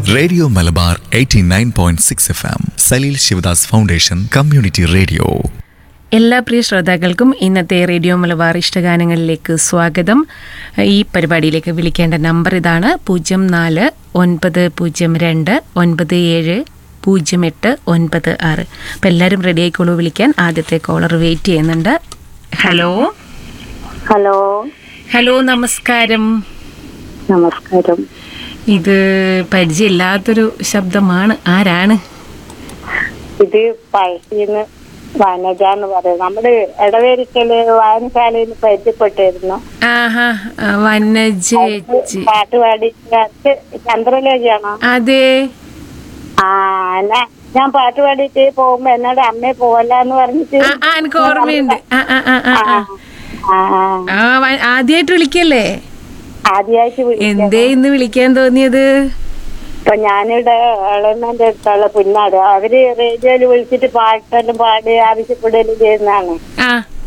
radio Malabar 89.6 F M Saleel Sivadas foundation community radio എല്ലാ പ്രിയ ശ്രോതാക്കൾക്കും ഇന്നത്തെ റേഡിയോ മലബാർ ഇഷ്ടഗാനങ്ങളിലേക്ക് സ്വാഗതം ഈ പരിപാടിയിലേക്ക് വിളിക്കേണ്ട നമ്പർ ഇതാണ് പൂജ്യം നാല് ഒൻപത് പൂജ്യം രണ്ട് ഒൻപത് ഏഴ് പൂജ്യം എട്ട് ഒൻപത് ആറ് അപ്പം എല്ലാവരും റെഡി ആയിക്കോളൂ വിളിക്കാൻ ആദ്യത്തെ കോളർ വെയിറ്റ് ചെയ്യുന്നുണ്ട് ഹലോ ഹലോ ഹലോ നമസ്കാരം നമസ്കാരം ഇത് പരിചയമില്ലാത്തൊരു ശബ്ദമാണ് ആരാണ് ഇത് പഴശ്ശിന്ന് വനജ എന്ന് പറയും നമ്മുടെ ഇടവേരിക്കല് വായനശാലയിൽ പരിചയപ്പെട്ടിരുന്നു ആഹാ ആ, വനജേച്ചി പാട്ട് പാടി ചന്ദ്രലേഖയാണോ അതെ ആ എന്നാ ഞാൻ പാട്ട് പാടിയിട്ട് പോകുമ്പോ എന്നോട് അമ്മയെ പോവല്ലെന്ന് പറഞ്ഞിട്ട് ആ ആ, എനിക്ക് ഓർമ്മയുണ്ട് ആ ആ ആ ആ ആ ആ ആ വ- ആദ്യായിട്ട് വിളിക്കല്ലേ ആദ്യമായിട്ട് വിളിക്കാം എന്തേ ഇന്ന് വിളിക്കാൻ തോന്നിയത് ഇപ്പൊ ഞാനിവിടെ എളമന്റെ അടുത്തുള്ള പുന്നാട് അവര് റേഡിയോയിൽ വിളിച്ചിട്ട് പാട്ടെല്ലാം പാടി ആവശ്യപ്പെടുകയും ചെയ്യുന്നതാണ് ആ